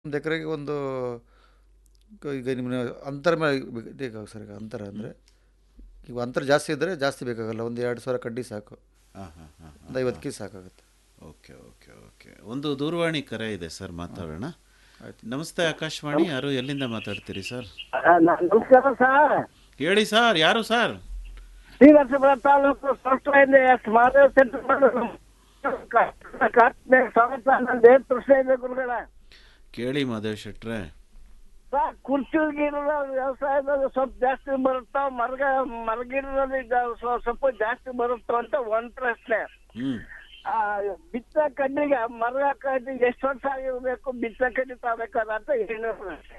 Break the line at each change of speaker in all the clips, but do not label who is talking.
ಒಂದು ಎಕರೆಗೆ ಒಂದು ಕ- ಈಗ ನಿಮ್ಮ ಅಂತರ ಮೇಲೆ ಬೇಕಾಗ ಸರ್ ಈಗ ಅಂತರ ಅಂದರೆ ಈಗ ಅಂತರ ಜಾಸ್ತಿ ಇದ್ದರೆ ಜಾಸ್ತಿ ಬೇಕಾಗಲ್ಲ ಒಂದು ಎರಡು ಸಾವಿರ ಕಡ್ಡಿ ಸಾಕು
ಹಾಂ ಹಾಂ ಹಾಂ
ಒಂದು ಐವತ್ತು ಕೆ ಸಾಕಾಗುತ್ತೆ
ಓಕೆ ಓಕೆ ಓಕೆ ಒಂದು ದೂರವಾಣಿ ಕರೆ ಇದೆ ಸರ್ ಮಾತಾಡೋಣ ನಮಸ್ತೆ ಆಕಾಶವಾಣಿ ಯಾರು ಎಲ್ಲಿಂದ ಮಾತಾಡ್ತೀರಿ ಸರ್
ಆ, ನ- ನಮಸ್ಕಾರ ಸರ್
ಹೇಳಿ ಸರ್ ಯಾರು ಸರ್
ಶ್ರೀನರಸೀಪುರ ತಾಲೂಕು ಸಂಸ್ಥೆಯಿಂದ ಎಸ್ ಮಾದೇವ್ ಸೆಂಟರ್ ಸ್ವಾಗತ ನಂದು ಏನ್ ಪ್ರಶ್ನೆ ಇದೆ ಗುರುಗಳ
ಕೇಳಿ ಮಾದೇವ್ ಶೆಟ್ರೆ
ಸರ್ ಕುರ್ಚಿಗಿರೋ ವ್ಯವಸಾಯದಲ್ಲಿ ಸ್ವಲ್ಪ ಜಾಸ್ತಿ ಬರುತ್ತಾವ ಮರಗ ಮರಗಿರೋದು ಈಗ ಸ್ವ- ಸ್ವಲ್ಪ ಜಾಸ್ತಿ ಬರುತ್ತಾವ ಅಂತ ಒಂದ್ ಪ್ರಶ್ನೆ
ಹ್ಞೂ
ಆ, ಬಿತ್ತ ಕಡ್ಡಿಗೆ ಮರ ಕಡ್ಡಿಗೆ ಎಷ್ಟು ವರ್ಷ ಆಗಿರ್ಬೇಕು ಬಿತ್ತ ಕಡ್ಡಿ ತಗೋಬೇಕಾದ ಅಂತ ಏನು ಪ್ರಶ್ನೆ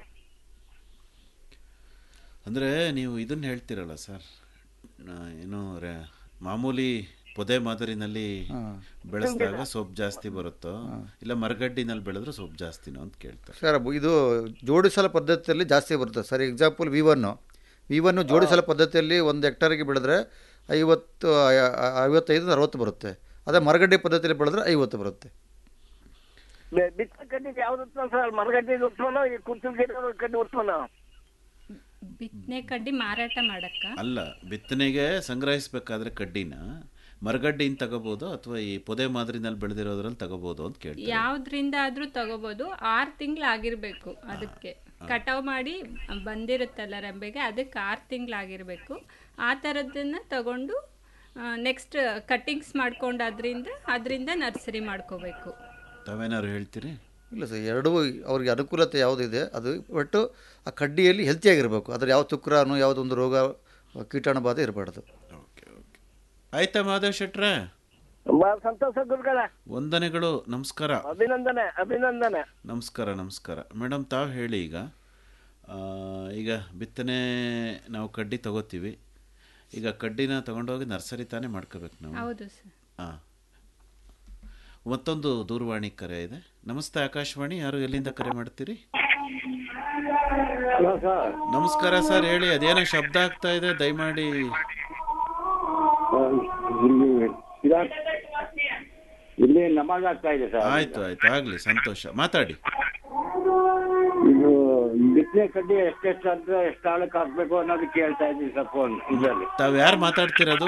ಅಂದರೆ ನೀವು ಇದನ್ನು ಹೇಳ್ತೀರಲ್ಲ ಸರ್ ಆ, ಏನು ರೇ ಮಾಮೂಲಿ ಪೊದೆ ಮಾದರಿನಲ್ಲಿ
ಹಾಂ
ಬೆಳೆಸಿದಾಗ ಸೊಪ್ಪು ಜಾಸ್ತಿ ಬರುತ್ತೋ ಇಲ್ಲ ಮರಗಡ್ಡಿನಲ್ಲಿ ಬೆಳೆದ್ರೆ ಸೊಪ್ಪು ಜಾಸ್ತಿನೋ ಅಂತ ಕೇಳ್ತಾರೆ
ಸರ್ ಅಬ್ಬು ಇದು ಜೋಡಿಸಲ ಪದ್ಧತಿಯಲ್ಲಿ ಜಾಸ್ತಿ ಬರುತ್ತೆ sir example V one V one ಜೋಡಿಸಲ ಪದ್ಧತಿಯಲ್ಲಿ ಒಂದು ಹೆಕ್ಟರ್ಗೆ ಬೆಳೆದ್ರೆ ಐವತ್ತು ಐ- ಐ- ಐವತ್ತೈದು ಅರವತ್ತು ಬರುತ್ತೆ ಅದೇ ಮರಗಡ್ಡೆ ಪದ್ಧತಿಯಲ್ಲಿ ಬೆಳೆದ್ರೆ ಐವತ್ತು ಬರುತ್ತೆ
ಬೆ- ಬಿತ್ತ ಕಡ್ಡಿಗೆ ಯಾವ್ದು ಉತ್ತಮ ಸರ್ ಮರಗಡ್ಡಿಗೆ ಉತ್ತಮನೋ ಈ ಕುರ್ಚಿಗಿರೋ ಕಡ್ಡಿ ಉತ್ತಮನೋ
ಬಿತ್ತನೆ ಕಡ್ಡಿ ಮಾರಾಟ ಮಾಡಕ್ಕ
ಅಲ್ಲ ಬಿತ್ತನೆಗೆ ಸಂಗ್ರಹಿಸಬೇಕಾದ್ರೆ ಕಡ್ಡಿನ ಮರಗಡ್ಡಿಯಿಂದ ತಗೋಬೋದು ಅಥವಾ ಈ ಪೊದೆ ಮಾದರಿನಲ್ಲಿ ಬೆಳೆದಿರೋದ್ರಲ್ಲಿ ತಗೋಬೋದು ಅಂತ ಕೇಳ್ತಾರೆ
ಯಾವ್ದ್ರಿಂದ ಆದ್ರೂ ತಗೋಬಹುದು ಆರು ತಿಂಗಳು ಆಗಿರ್ಬೇಕು ಅದಕ್ಕೆ ಕಟಾವ್ ಮಾಡಿ ಬಂದಿರುತ್ತಲ್ಲ ರೆಂಬೆಗೆ ಅದಕ್ಕೆ ಆರು ತಿಂಗಳು ಆಗಿರ್ಬೇಕು ಆ ಥರದ್ದನ್ನ ತಗೊಂಡು ನೆಕ್ಸ್ಟ್ ಕಟ್ಟಿಂಗ್ಸ್ ಮಾಡ್ಕೊಂಡು ಅದರಿಂದ ಅದರಿಂದ ನರ್ಸರಿ ಮಾಡ್ಕೋಬೇಕು
ತಾವೇನಾದ್ರು ಹೇಳ್ತೀರಿ
ಇಲ್ಲ ಸರ್ ಎರಡೂ ಅವ್ರಿಗೆ ಅನುಕೂಲತೆ ಯಾವುದಿದೆ ಅದು ಒಟ್ಟು ಆ ಕಡ್ಡಿಯಲ್ಲಿ ಹೆಲ್ತಿಯಾಗಿರಬೇಕು ಅದ್ರ ಯಾವ ತುಕ್ರಾನು ಯಾವುದೊಂದು ರೋಗ ಕೀಟಾಣು ಬಾಧೆ ಇರಬಾರ್ದು
ಓಕೆ ಓಕೆ ಆಯ್ತಾ ಮಾಧವ್ ಶೆಟ್ರೆ
ಬಹಳ ಸಂತೋಷ ಗುರುಗಳ
ವಂದನೆಗಳು ನಮಸ್ಕಾರ
ಅಭಿನಂದನೆ ಅಭಿನಂದನೆ
ನಮಸ್ಕಾರ ನಮಸ್ಕಾರ ಮೇಡಮ್ ತಾವು ಹೇಳಿ ಈಗ ಆ, ಈಗ ಬಿತ್ತನೆ ನಾವು ಕಡ್ಡಿ ತಗೋತೀವಿ ಈಗ ಕಡ್ಡಿನ ತಗೊಂಡೋಗಿ ನರ್ಸರಿ ತಾನೇ ಮಾಡ್ಕೋಬೇಕು ನಾವು
ಹೌದು ಸರ್
ಹಾಂ ಮತ್ತೊಂದು ದೂರವಾಣಿ ಕರೆ ಇದೆ ನಮಸ್ತೆ ಆಕಾಶವಾಣಿ ಯಾರು ಎಲ್ಲಿಂದ ಕರೆ ಮಾಡ್ತೀರಿ
ಹಲೋ ಸರ್
ನಮಸ್ಕಾರ ಸರ್ ಹೇಳಿ ಅದೇನೋ ಶಬ್ದ ಆಗ್ತಾ ಇದೆ ದಯಮಾಡಿ
ಇಲ್ಲಿ ಇರಾ- ಇಲ್ಲಿ ನಮಾಜ್ ಆಗ್ತಾ ಇದೆ ಸರ್
ಆಯ್ತು ಆಯ್ತು ಆಗ್ಲಿ ಸಂತೋಷ ಮಾತಾಡಿ
ಇದು ಬಿತ್ತನೆ ಕಡ್ಡಿ ಎಷ್ಟೆಷ್ಟು ಅಂತ ಎಷ್ಟು ಆಳಕ್ಕೆ ಹಾಕ್ಬೇಕು ಅನ್ನೋದು ಕೇಳ್ತಾ ಇದ್ದೀವಿ ಸರ್ ಫೋನ್ ಇದರಲ್ಲಿ
ತಾವು ಯಾರು ಮಾತಾಡ್ತಿರೋದು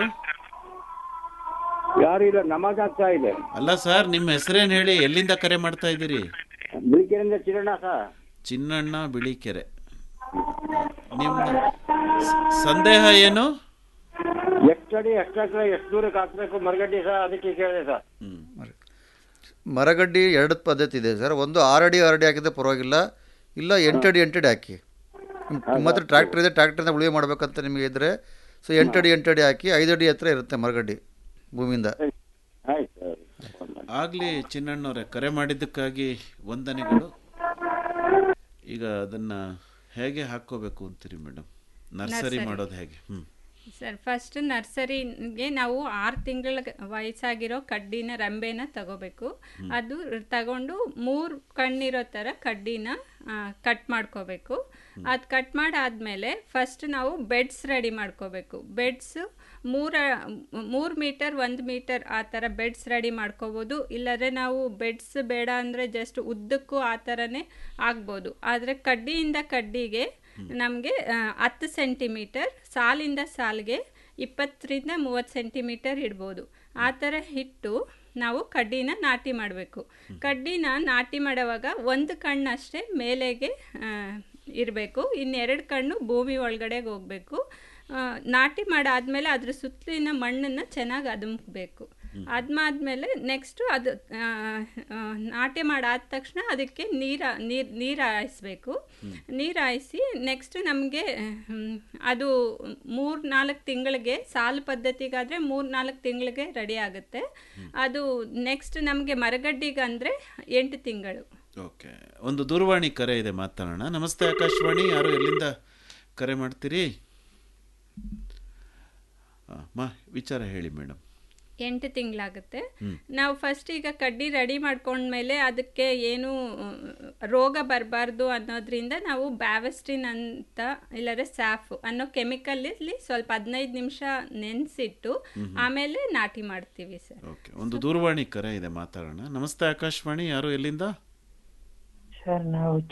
ಯಾರು ಇಲ್ಲ ನಮಾಜ್ ಆಗ್ತಾ ಇದೆ
ಅಲ್ಲ ಸರ್ ನಿಮ್ಮ ಹೆಸರೇನು ಹೇಳಿ ಎಲ್ಲಿಂದ ಕರೆ ಮಾಡ್ತಾ ಇದ್ದೀರಿ
ಬಿಳಿಕೆರೆಯಿಂದ ಚಿರಣ್ಣ ಸರ್
ಚಿನ್ನಣ್ಣ ಬಿಳಿಕೆರೆ ನಿಮ್ಮ ಸ- ಸಂದೇಹ ಏನು
ಎಷ್ಟು ಅಡಿ ಎಷ್ಟು ಎಕರೆ ಎಷ್ಟು ದೂರಕ್ಕೆ ಹಾಕ್ಬೇಕು ಮರಗಡ್ಡಿ ಸರ್ ಅದಕ್ಕೆ ಕೇಳಿದೆ ಸರ್
ಹ್ಮ್.
ಮರಗಡ್ಡಿ ಎರಡು ಪದ್ಧತಿ ಇದೆ ಸರ್ ಒಂದು ಆರಡಿ ಆರಡಿ ಹಾಕಿದ್ರೆ ಪರವಾಗಿಲ್ಲ ಇಲ್ಲ ಎಂಟಡಿ ಎಂಟಡಿ ಹಾಕಿ ನಿಮ್ಮ ನಿಮ್ಮ ಹತ್ರ ಟ್ರ್ಯಾಕ್ಟರ್ ಇದೆ ಟ್ರ್ಯಾಕ್ಟರಿಂದ ಉಳುವೆ ಮಾಡ್ಬೇಕಂತ ನಿಮಗೆ ಇದ್ದರೆ ಸೊ ಎಂಟಡಿ ಎಂಟಡಿ ಹಾಕಿ ಐದಡಿ ಹತ್ರ ಇರುತ್ತೆ ಮರಗಡ್ಡಿ ಭೂಮಿಯಿಂದ
ಆಯ್ತು
ಆಗ್ಲಿ ಚಿನ್ನಣ್ಣವ್ರೆ ಕರೆ ಮಾಡಿದ್ದಕ್ಕಾಗಿ ವಂದನೆಗಳು ಈಗ ಅದನ್ನ ಹೇಗೆ ಹಾಕೋಬೇಕು ಅಂತೀರಿ ಮೇಡಮ್ ನರ್ಸರಿ ಮಾಡೋದು ಹೇಗೆ ಹ್ಮ್
ಸರ್ ಫಸ್ಟ್ ನರ್ಸರಿಗೆ ನಾವು ಆರು ತಿಂಗಳ ವಯಸ್ಸಾಗಿರೋ ಕಡ್ಡಿನ ರೆಂಬೆನ ತಗೋಬೇಕು ಅದು ತಗೊಂಡು ಮೂರು ಕಣ್ಣಿರೋ ಥರ ಕಡ್ಡಿನ ಕಟ್ ಮಾಡ್ಕೋಬೇಕು ಅದು ಕಟ್ ಮಾಡಾದ್ಮೇಲೆ ಫಸ್ಟ್ ನಾವು ಬೆಡ್ಸ್ ರೆಡಿ ಮಾಡ್ಕೋಬೇಕು ಬೆಡ್ಸ್ ಮೂರ ಮೂರು ಮೀಟರ್ ಒಂದು ಮೀಟರ್ ಆ ಥರ ಬೆಡ್ಸ್ ರೆಡಿ ಮಾಡ್ಕೋಬೋದು ಇಲ್ಲದ್ರೆ ನಾವು ಬೆಡ್ಸ್ ಬೇಡ ಅಂದರೆ ಜಸ್ಟ್ ಉದ್ದಕ್ಕೂ ಆ ಥರನೇ ಆಗ್ಬೋದು ಆದರೆ ಕಡ್ಡಿಯಿಂದ ಕಡ್ಡಿಗೆ ನಮಗೆ ಹತ್ತು ಸೆಂಟಿಮೀಟರ್ ಸಾಲಿಂದ ಸಾಲಿಗೆ ಇಪ್ಪತ್ತರಿಂದ ಮೂವತ್ತು ಸೆಂಟಿಮೀಟರ್ ಇಡ್ಬೋದು ಆ ಥರ ಇಟ್ಟು ನಾವು ಕಡ್ಡಿನ ನಾಟಿ ಮಾಡಬೇಕು ಕಡ್ಡಿನ ನಾಟಿ ಮಾಡುವಾಗ ಒಂದು ಕಣ್ಣಷ್ಟೇ ಮೇಲೆಗೆ ಇರಬೇಕು ಇನ್ನೆರಡು ಕಣ್ಣು ಭೂಮಿ ಒಳಗಡೆಗೆ ಹೋಗಬೇಕು ನಾಟಿ ಮಾಡಾದ್ಮೇಲೆ ಅದ್ರ ಸುತ್ತಲಿನ ಮಣ್ಣನ್ನು ಚೆನ್ನಾಗಿ ಅದುಮ್ಬೇಕು ಅದ್ಮಾದ್ಮೇಲೆ ನೆಕ್ಸ್ಟು ಅದು ಆ, ಆ, ನಾಟಿ ಮಾಡಾದ ತಕ್ಷಣ ಅದಕ್ಕೆ ನೀರ ನೀರು ನೀರು ಹಾಯಿಸ್ಬೇಕು ನೀರು ಹಾಯಿಸಿ ನೆಕ್ಸ್ಟ್ ನಮಗೆ ಅದು ಮೂರು ನಾಲ್ಕು ತಿಂಗಳಿಗೆ ಸಾಲು ಪದ್ಧತಿಗಾದರೆ ಮೂರು ನಾಲ್ಕು ತಿಂಗಳಿಗೆ ರೆಡಿ ಆಗುತ್ತೆ ಅದು ನೆಕ್ಸ್ಟ್ ನಮಗೆ ಮರಗಡ್ಡಿಗಂದರೆ ಎಂಟು ತಿಂಗಳು
ಓಕೆ ಒಂದು ದೂರವಾಣಿ ಕರೆ ಇದೆ ಮಾತಾಡೋಣ ನಮಸ್ತೆ ಆಕಾಶವಾಣಿ ಯಾರು ಎಲ್ಲಿಂದ ಕರೆ ಮಾಡ್ತೀರಿ ಆ, ಮಾ ವಿಚಾರ ಹೇಳಿ ಮೇಡಮ್
ಎಂಟು ತಿಂಗಳಾಗುತ್ತೆ ನಾವು ಫಸ್ಟ್ ಈಗ ಕಡ್ಡಿ ರೆಡಿ ಮಾಡ್ಕೊಂಡ್ಮೇಲೆ ಅದಕ್ಕೆ ಏನು ಆ, ರೋಗ ಬರಬಾರ್ದು ಅನ್ನೋದ್ರಿಂದ ನಾವು ಬ್ಯಾವಸ್ಟಿನ್ ಅಂತ ಇಲ್ಲದ್ರೆ ಸ್ಯಾಫ್ ಅನ್ನೋ ಕೆಮಿಕಲಲ್ಲಿ ಸ್ವಲ್ಪ ಹದಿನೈದು ನಿಮಿಷ ನೆನೆಸಿಟ್ಟು ಆಮೇಲೆ ನಾಟಿ ಮಾಡ್ತೀವಿ ಸರ್
ಓಕೆ ಒಂದು ದೂರವಾಣಿ ಕರೆ ಇದೆ ಮಾತಾಡೋಣ ನಮಸ್ತೆ ಆಕಾಶವಾಣಿ ಯಾರು ಎಲ್ಲಿಂದ
ಸರ್ ನಾವು